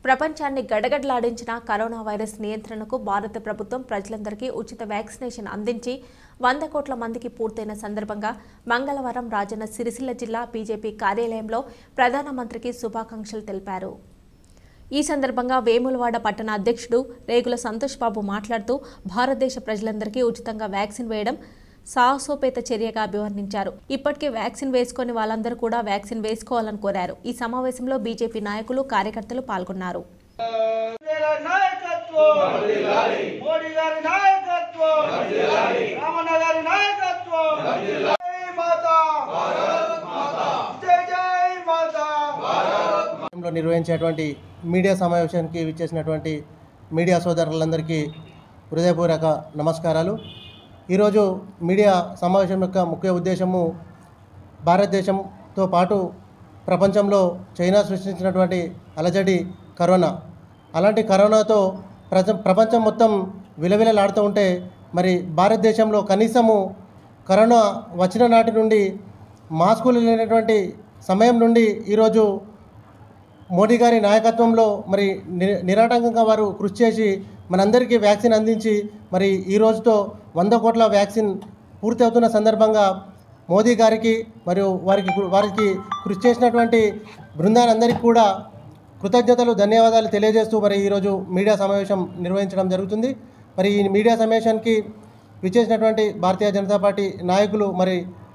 ప్రపంచాన్ని గడగడలాడించిన corona virus నియంత్రణకు భారత ప్రభుత్వం ప్రజలందరికీ ఉచిత వ్యాక్సినేషన్ అందించి వంద కోట్ల మందికి పూర్తయిన సందర్భంగా మంగళవారం రాజన్న సిరిసిల్ల జిల్లా బీజేపీ కార్యాలయంలో ప్రధానమంత్రికి శుభాకాంక్షలు తెలిపారు ఈ సందర్భంగా వేములవాడ పట్టణ అధ్యక్షుడు రేగుల సంతోష్ బాబు మాట్లాడుతూ భారతదేశ ప్రజలందరికీ ఉచితంగా వ్యాక్సిన్ వేయడం సాహసోపేత చర్యగా అభివర్ణించారు ఇప్పటికే వ్యాక్సిన్ వేసుకొని వాళ్ళందరూ కూడా వ్యాక్సిన్ వేసుకోవాలని కోరారు ఈ సమావేశంలో బీజేపీ నాయకులు కార్యకర్తలు పాల్గొన్నారు గారి నాయకత్వం మోడీ గారి నాయకత్వం రామన్న గారి నాయకత్వం జై మాతా జై జై మాతా లో నిర్వహించేటువంటి మీడియా సమావేశానికి విచ్చేసినటువంటి మీడియా సోదరులందరికీ హృదయపూర్వక నమస్కారాలు ఈరోజు మీడియా సమావేశం యొక్క ముఖ్య ఉద్దేశము భారతదేశంతో పాటు ప్రపంచంలో చైనా సృష్టించినటువంటి అలజడి కరోనా అలాంటి కరోనాతో ప్రజ ప్రపంచం మొత్తం విలవిలలాడుతూ ఉంటే మరి భారతదేశంలో కనీసము కరోనా వచ్చిన నాటి నుండి మాస్కులు లేనటువంటి సమయం నుండి ఈరోజు మోడీ గారి నాయకత్వంలో మరి ని- నిరాటంకంగా వారు కృషి చేసి మనందరికీ వ్యాక్సిన్ అందించి మరి ఈ రోజుతో వంద కోట్ల వ్యాక్సిన్ పూర్తి అవుతున్న సందర్భంగా మోదీ గారికి మరియు వారికి వారికి కృషి చేసినటువంటి బృందానందరికీ కూడా కృతజ్ఞతలు ధన్యవాదాలు తెలియజేస్తూ మరి ఈరోజు మీడియా సమావేశం నిర్వహించడం జరుగుతుంది మరి ఈ మీడియా సమావేశానికి విచ్చేసినటువంటి భారతీయ జనతా పార్టీ నాయకులు మరి